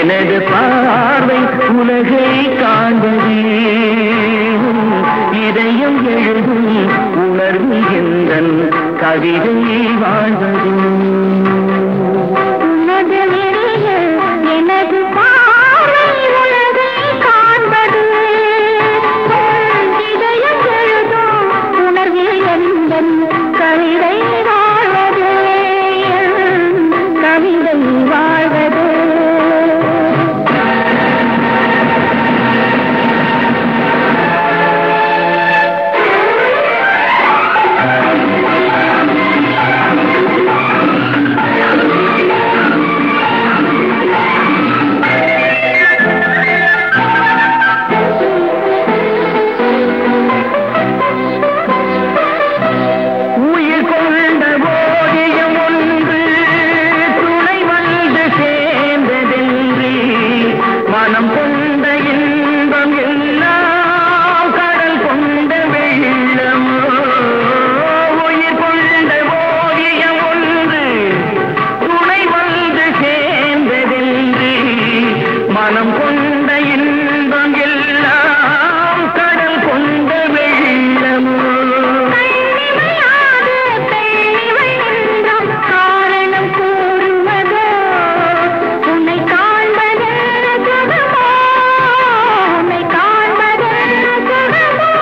எனது பார்வை உலகை காண்பது இதயம் எழுதும் உணர்வு எந்தன் கவிதை வாழ்வது உனது விழியில் எனது பார்வை உலகை காண்பது உன் இதயம் எழுதும் உணர்வில் எந்தன் கவிதை வாழ்வது என் கவிதை வாழ்வது உயிர் கொண்ட ஓவியம் ஒன்று துணை வந்து சேர்ந்ததென்று மனம் கொண்ட இன்பம் எல்லாம் கடல் கொண்ட வெள்ளம் உயிர் கொண்ட ஓவியம் ஒன்று துணை வந்து சேர்ந்ததென்று மனம் கொண்ட இன்பம் எல்லாம் கடல் கொண்ட வெள்ளமோ கண்ணிமையாது பெண்ணிவள் என்றும் காரணம் கூறுவதோ உன்னை காண்பதென்ன சுகமோ உன்னை காண்பதென்ன சுகமோ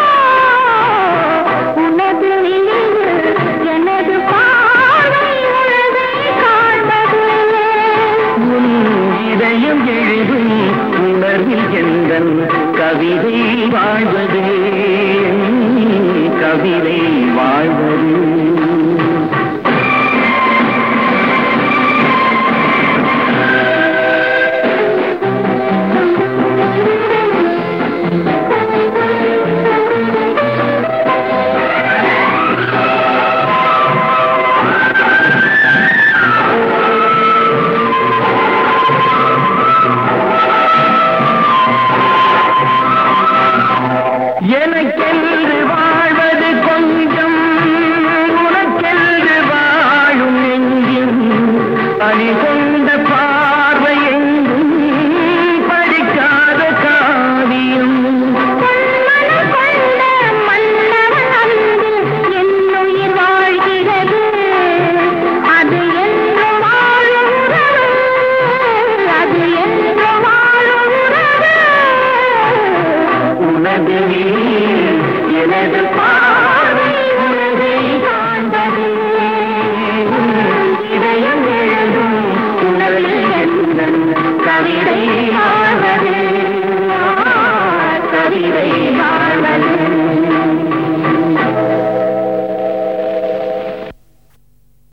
உனது விழியில் எனது பார்வை உலகை காண்பது உன் இதயம் எழுதும் உணர்வில் எந்தன் கவிதை வாழ்வது கவிதை வாழ்வது எனக்கென்று வாழ்வது கொஞ்சம் உனக்கென்று வாழும் நெஞ்சும் அணி கொண்ட பார்வை எங்கும் படிக்காத காவியம் பொன்மனம் கொண்ட மன்னவன் அன்பில் என்னுயிர் வாழ்கிறது அது என்று வாழும் உறவு அது என்று வாழும் உறவு உனது